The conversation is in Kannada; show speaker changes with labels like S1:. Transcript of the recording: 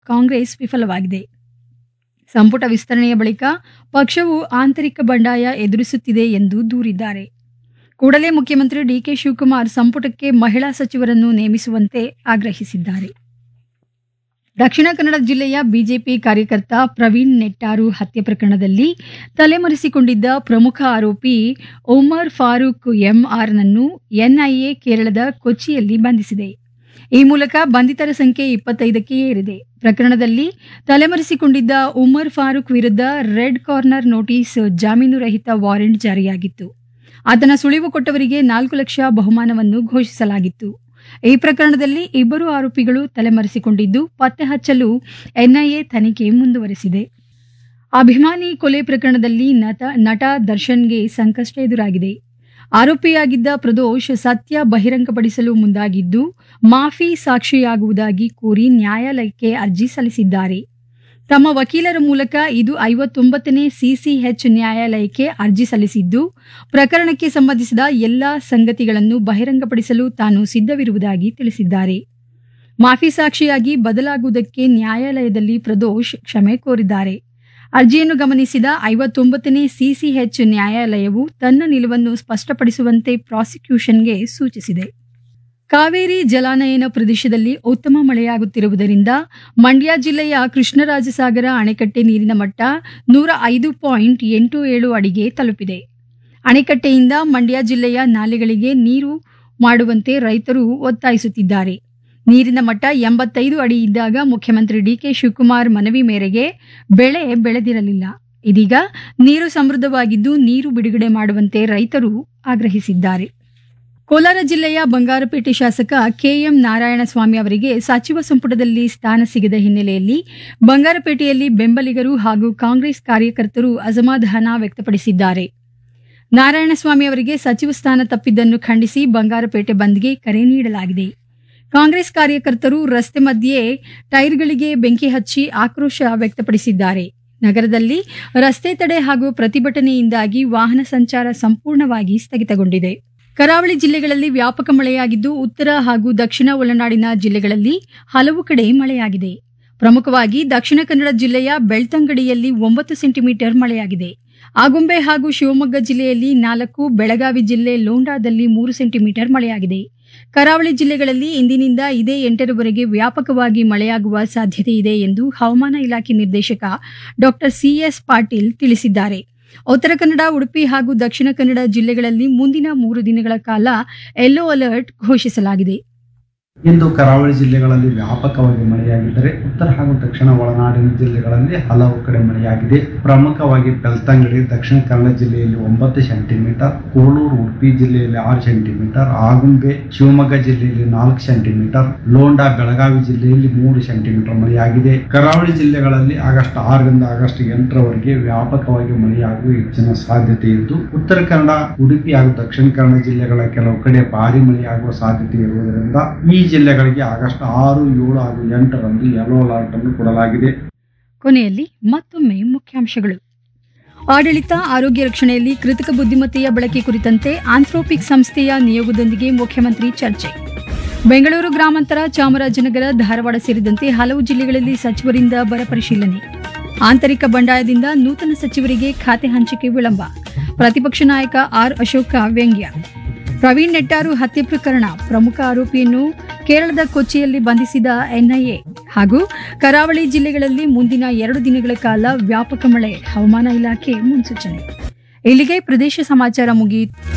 S1: ಕಾಂಗ್ರೆಸ್ ವಿಫಲವಾಗಿದೆ ಸಂಪುಟ ವಿಸ್ತರಣೆಯ ಬಳಿಕ ಪಕ್ಷವು ಆಂತರಿಕ ಬಂಡಾಯ ಎದುರಿಸುತ್ತಿದೆ ಎಂದು ದೂರಿದ್ದಾರೆ ಕೂಡಲೇ ಮುಖ್ಯಮಂತ್ರಿ ಡಿಕೆ ಶಿವಕುಮಾರ್ ಸಂಪುಟಕ್ಕೆ ಮಹಿಳಾ ಸಚಿವರನ್ನು ನೇಮಿಸುವಂತೆ ಆಗ್ರಹಿಸಿದ್ದಾರೆ ದಕ್ಷಿಣ ಕನ್ನಡ ಜಿಲ್ಲೆಯ ಬಿಜೆಪಿ ಕಾರ್ಯಕರ್ತ ಪ್ರವೀಣ್ ನೆಟ್ಟಾರು ಹತ್ಯೆ ಪ್ರಕರಣದಲ್ಲಿ ತಲೆಮರೆಸಿಕೊಂಡಿದ್ದ ಪ್ರಮುಖ ಆರೋಪಿ ಒಮರ್ ಫಾರೂಕ್ ಎಂಆರ್ನನ್ನು ಎನ್ಐಎ ಕೇರಳದ ಕೊಚ್ಚಿಯಲ್ಲಿ ಬಂಧಿಸಿದೆ ಈ ಮೂಲಕ ಬಂಧಿತರ ಸಂಖ್ಯೆ ಇಪ್ಪತ್ತೈದಕ್ಕೆ ಏರಿದೆ ಪ್ರಕರಣದಲ್ಲಿ ತಲೆಮರೆಸಿಕೊಂಡಿದ್ದ ಉಮರ್ ಫಾರೂಕ್ ವಿರುದ್ಧ ರೆಡ್ ಕಾರ್ನರ್ ನೋಟಿಸ್ ಜಾಮೀನು ರಹಿತ ವಾರೆಂಟ್ ಜಾರಿಯಾಗಿತ್ತು ಆತನ ಸುಳಿವು ಕೊಟ್ಟವರಿಗೆ ನಾಲ್ಕು ಲಕ್ಷ ಬಹುಮಾನವನ್ನು ಘೋಷಿಸಲಾಗಿತ್ತು ಈ ಪ್ರಕರಣದಲ್ಲಿ ಇಬ್ಬರು ಆರೋಪಿಗಳು ತಲೆಮರೆಸಿಕೊಂಡಿದ್ದು ಪತ್ತೆ ಹಚ್ಚಲು ಎನ್ಐಎ ತನಿಖೆ ಮುಂದುವರೆಸಿದೆ ಅಭಿಮಾನಿ ಕೊಲೆ ಪ್ರಕರಣದಲ್ಲಿ ನಟ ನಟ ದರ್ಶನ್ಗೆ ಸಂಕಷ್ಟ ಎದುರಾಗಿದೆ ಆರೋಪಿಯಾಗಿದ್ದ ಪ್ರದೋಷ್ ಸತ್ಯ ಬಹಿರಂಗಪಡಿಸಲು ಮುಂದಾಗಿದ್ದು ಮಾಫಿ ಸಾಕ್ಷಿಯಾಗುವುದಾಗಿ ಕೋರಿ ನ್ಯಾಯಾಲಯಕ್ಕೆ ಅರ್ಜಿ ಸಲ್ಲಿಸಿದ್ದಾರೆ ತಮ್ಮ ವಕೀಲರ ಮೂಲಕ ಇದು ಐವತ್ತೊಂಬತ್ತನೇ ಸಿಸಿಎಚ್ ನ್ಯಾಯಾಲಯಕ್ಕೆ ಅರ್ಜಿ ಸಲ್ಲಿಸಿದ್ದು ಪ್ರಕರಣಕ್ಕೆ ಸಂಬಂಧಿಸಿದ ಎಲ್ಲಾ ಸಂಗತಿಗಳನ್ನು ಬಹಿರಂಗಪಡಿಸಲು ತಾನು ಸಿದ್ಧವಿರುವುದಾಗಿ ತಿಳಿಸಿದ್ದಾರೆ ಮಾಫಿ ಸಾಕ್ಷಿಯಾಗಿ ಬದಲಾಗುವುದಕ್ಕೆ ನ್ಯಾಯಾಲಯದಲ್ಲಿ ಪ್ರದೋಷ್ ಕ್ಷಮೆ ಕೋರಿದ್ದಾರೆ ಅರ್ಜಿಯನ್ನು ಗಮನಿಸಿದ ಐವತ್ತೊಂಬತ್ತನೇ ಸಿಸಿಎಚ್ ನ್ಯಾಯಾಲಯವು ತನ್ನ ನಿಲುವನ್ನು ಸ್ಪಷ್ಟಪಡಿಸುವಂತೆ ಪ್ರಾಸಿಕ್ಯೂಷನ್ಗೆ ಸೂಚಿಸಿದೆ ಕಾವೇರಿ ಜಲಾನಯನ ಪ್ರದೇಶದಲ್ಲಿ ಉತ್ತಮ ಮಳೆಯಾಗುತ್ತಿರುವುದರಿಂದ ಮಂಡ್ಯ ಜಿಲ್ಲೆಯ ಕೃಷ್ಣರಾಜಸಾಗರ ಅಣೆಕಟ್ಟೆ ನೀರಿನ ಮಟ್ಟ ನೂರ ಐದು ಪಾಯಿಂಟ್ ಎಂಟು ಏಳು ಅಡಿಗೆ ತಲುಪಿದೆ ಅಣೆಕಟ್ಟೆಯಿಂದ ಮಂಡ್ಯ ಜಿಲ್ಲೆಯ ನಾಲೆಗಳಿಗೆ ನೀರು ಮಾಡುವಂತೆ ರೈತರು ಒತ್ತಾಯಿಸುತ್ತಿದ್ದಾರೆ ನೀರಿನ ಮಟ್ಟ ಎಂಬತ್ತೈದು ಅಡಿ ಇದ್ದಾಗ ಮುಖ್ಯಮಂತ್ರಿ ಡಿಕೆ ಶಿವಕುಮಾರ್ ಮನವಿ ಮೇರೆಗೆ ಬೆಳೆ ಬೆಳೆದಿರಲಿಲ್ಲ ಇದೀಗ ನೀರು ಸಮೃದ್ಧವಾಗಿದ್ದು ನೀರು ಬಿಡುಗಡೆ ಮಾಡುವಂತೆ ರೈತರು ಆಗ್ರಹಿಸಿದ್ದಾರೆ ಕೋಲಾರ ಜಿಲ್ಲೆಯ ಬಂಗಾರಪೇಟೆ ಶಾಸಕ ಕೆಎಂ ನಾರಾಯಣಸ್ವಾಮಿ ಅವರಿಗೆ ಸಚಿವ ಸಂಪುಟದಲ್ಲಿ ಸ್ಥಾನ ಸಿಗದ ಹಿನ್ನೆಲೆಯಲ್ಲಿ ಬಂಗಾರಪೇಟೆಯಲ್ಲಿ ಬೆಂಬಲಿಗರು ಹಾಗೂ ಕಾಂಗ್ರೆಸ್ ಕಾರ್ಯಕರ್ತರು ಅಸಮಾಧಾನ ವ್ಯಕ್ತಪಡಿಸಿದ್ದಾರೆ ನಾರಾಯಣಸ್ವಾಮಿ ಅವರಿಗೆ ಸಚಿವ ಸ್ಥಾನ ತಪ್ಪಿದ್ದನ್ನು ಖಂಡಿಸಿ ಬಂಗಾರಪೇಟೆ ಬಂದ್ಗೆ ಕರೆ ನೀಡಲಾಗಿದೆ ಕಾಂಗ್ರೆಸ್ ಕಾರ್ಯಕರ್ತರು ರಸ್ತೆ ಮಧ್ಯೆ ಟೈರ್ಗಳಿಗೆ ಬೆಂಕಿ ಹಚ್ಚಿ ಆಕ್ರೋಶ ವ್ಯಕ್ತಪಡಿಸಿದ್ದಾರೆ ನಗರದಲ್ಲಿ ರಸ್ತೆ ತಡೆ ಹಾಗೂ ಪ್ರತಿಭಟನೆಯಿಂದಾಗಿ ವಾಹನ ಸಂಚಾರ ಸಂಪೂರ್ಣವಾಗಿ ಸ್ಥಗಿತಗೊಂಡಿದೆ ಕರಾವಳಿ ಜಿಲ್ಲೆಗಳಲ್ಲಿ ವ್ಯಾಪಕ ಮಳೆಯಾಗಿದ್ದು ಉತ್ತರ ಹಾಗೂ ದಕ್ಷಿಣ ಒಳನಾಡಿನ ಜಿಲ್ಲೆಗಳಲ್ಲಿ ಹಲವು ಕಡೆ ಮಳೆಯಾಗಿದೆ ಪ್ರಮುಖವಾಗಿ ದಕ್ಷಿಣ ಕನ್ನಡ ಜಿಲ್ಲೆಯ ಬೆಳ್ತಂಗಡಿಯಲ್ಲಿ ಒಂಬತ್ತು ಸೆಂಟಿಮೀಟರ್ ಮಳೆಯಾಗಿದೆ ಆಗುಂಬೆ ಹಾಗೂ ಶಿವಮೊಗ್ಗ ಜಿಲ್ಲೆಯಲ್ಲಿ ನಾಲ್ಕು ಬೆಳಗಾವಿ ಜಿಲ್ಲೆ ಲೋಂಡಾದಲ್ಲಿ ಮೂರು ಸೆಂಟಿಮೀಟರ್ ಮಳೆಯಾಗಿದೆ ಕರಾವಳಿ ಜಿಲ್ಲೆಗಳಲ್ಲಿ ಇಂದಿನಿಂದ ಇದೇ ಎಂಟರವರೆಗೆ ವ್ಯಾಪಕವಾಗಿ ಮಳೆಯಾಗುವ ಸಾಧ್ಯತೆ ಇದೆ ಎಂದು ಹವಾಮಾನ ಇಲಾಖೆ ನಿರ್ದೇಶಕ ಡಾಕ್ಟರ್ ಸಿಎಸ್ ಪಾಟೀಲ್ ತಿಳಿಸಿದ್ದಾರೆ ಉತ್ತರ ಕನ್ನಡ ಉಡುಪಿ ಹಾಗೂ ದಕ್ಷಿಣ ಕನ್ನಡ ಜಿಲ್ಲೆಗಳಲ್ಲಿ ಮುಂದಿನ ಮೂರು ದಿನಗಳ ಕಾಲ ಯೆಲ್ಲೋ ಅಲರ್ಟ್ ಘೋಷಿಸಲಾಗಿದೆ
S2: ಇಂದು ಕರಾವಳಿ ಜಿಲ್ಲೆಗಳಲ್ಲಿ ವ್ಯಾಪಕವಾಗಿ ಮಳೆಯಾಗಿದ್ದರೆ ಉತ್ತರ ಹಾಗೂ ದಕ್ಷಿಣ ಒಳನಾಡಿನ ಜಿಲ್ಲೆಗಳಲ್ಲಿ ಹಲವು ಕಡೆ ಮಳೆಯಾಗಿದೆ ಪ್ರಮುಖವಾಗಿ ಬೆಳ್ತಂಗಡಿ ದಕ್ಷಿಣ ಕನ್ನಡ ಜಿಲ್ಲೆಯಲ್ಲಿ ಒಂಬತ್ತು ಸೆಂಟಿಮೀಟರ್ ಕೋಲೂರು ಉಡುಪಿ ಜಿಲ್ಲೆಯಲ್ಲಿ ಆರು ಸೆಂಟಿಮೀಟರ್ ಆಗುಂಬೆ ಶಿವಮೊಗ್ಗ ಜಿಲ್ಲೆಯಲ್ಲಿ ನಾಲ್ಕು ಸೆಂಟಿಮೀಟರ್ ಲೋಂಡಾ ಬೆಳಗಾವಿ ಜಿಲ್ಲೆಯಲ್ಲಿ ಮೂರು ಸೆಂಟಿಮೀಟರ್ ಮಳೆಯಾಗಿದೆ ಕರಾವಳಿ ಜಿಲ್ಲೆಗಳಲ್ಲಿ ಆಗಸ್ಟ್ ಆರರಿಂದ ಆಗಸ್ಟ್ ಎಂಟರವರೆಗೆ ವ್ಯಾಪಕವಾಗಿ ಮಳೆಯಾಗುವ ಹೆಚ್ಚಿನ ಸಾಧ್ಯತೆ ಇದ್ದು ಉತ್ತರ ಕನ್ನಡ ಉಡುಪಿ ಹಾಗೂ ದಕ್ಷಿಣ ಕನ್ನಡ ಜಿಲ್ಲೆಗಳ ಕೆಲವು ಕಡೆ ಭಾರಿ ಮಳೆಯಾಗುವ ಸಾಧ್ಯತೆ ಇರುವುದರಿಂದ ಈ ಜಿಲ್ಲೆಗಳಿಗೆ ಆಗಸ್ಟ್ ಆರು ಏಳು ಹಾಗೂ ಎಂಟರಂದು ಯೆಲ್ಲೋ ಅಲರ್ಟ್ ಅನ್ನು ಕೊಡಲಾಗಿದೆ
S1: ಕೊನೆಯಲ್ಲಿ ಮತ್ತೊಮ್ಮೆ ಮುಖ್ಯಾಂಶಗಳು ಆಡಳಿತ ಆರೋಗ್ಯ ರಕ್ಷಣೆಯಲ್ಲಿ ಕೃತಕ ಬುದ್ಧಿಮತ್ತೆಯ ಬಳಕೆ ಕುರಿತಂತೆ ಆಂಥ್ರೋಪಿಕ್ ಸಂಸ್ಥೆಯ ನಿಯೋಗದೊಂದಿಗೆ ಮುಖ್ಯಮಂತ್ರಿ ಚರ್ಚೆ ಬೆಂಗಳೂರು ಗ್ರಾಮಾಂತರ ಚಾಮರಾಜನಗರ ಧಾರವಾಡ ಸೇರಿದಂತೆ ಹಲವು ಜಿಲ್ಲೆಗಳಲ್ಲಿ ಸಚಿವರಿಂದ ಬರ ಪರಿಶೀಲನೆ ಆಂತರಿಕ ಬಂಡಾಯದಿಂದ ನೂತನ ಸಚಿವರಿಗೆ ಖಾತೆ ಹಂಚಿಕೆ ವಿಳಂಬ ಪ್ರತಿಪಕ್ಷ ನಾಯಕ ಆರ್ ಅಶೋಕ ವ್ಯಂಗ್ಯ ಪ್ರವೀಣ್ ನೆಟ್ಟಾರು ಹತ್ಯೆ ಪ್ರಕರಣ ಪ್ರಮುಖ ಆರೋಪಿಯನ್ನು ಕೇರಳದ ಕೊಚ್ಚಿಯಲ್ಲಿ ಬಂಧಿಸಿದ ಎನ್ಐಎ ಹಾಗೂ ಕರಾವಳಿ ಜಿಲ್ಲೆಗಳಲ್ಲಿ ಮುಂದಿನ ಎರಡು ದಿನಗಳ ಕಾಲ ವ್ಯಾಪಕ ಮಳೆ ಹವಾಮಾನ ಇಲಾಖೆ ಮುನ್ಸೂಚನೆ ಇಲ್ಲಿಗೆ ಪ್ರದೇಶ ಸಮಾಚಾರ ಮುಗಿಯಿತು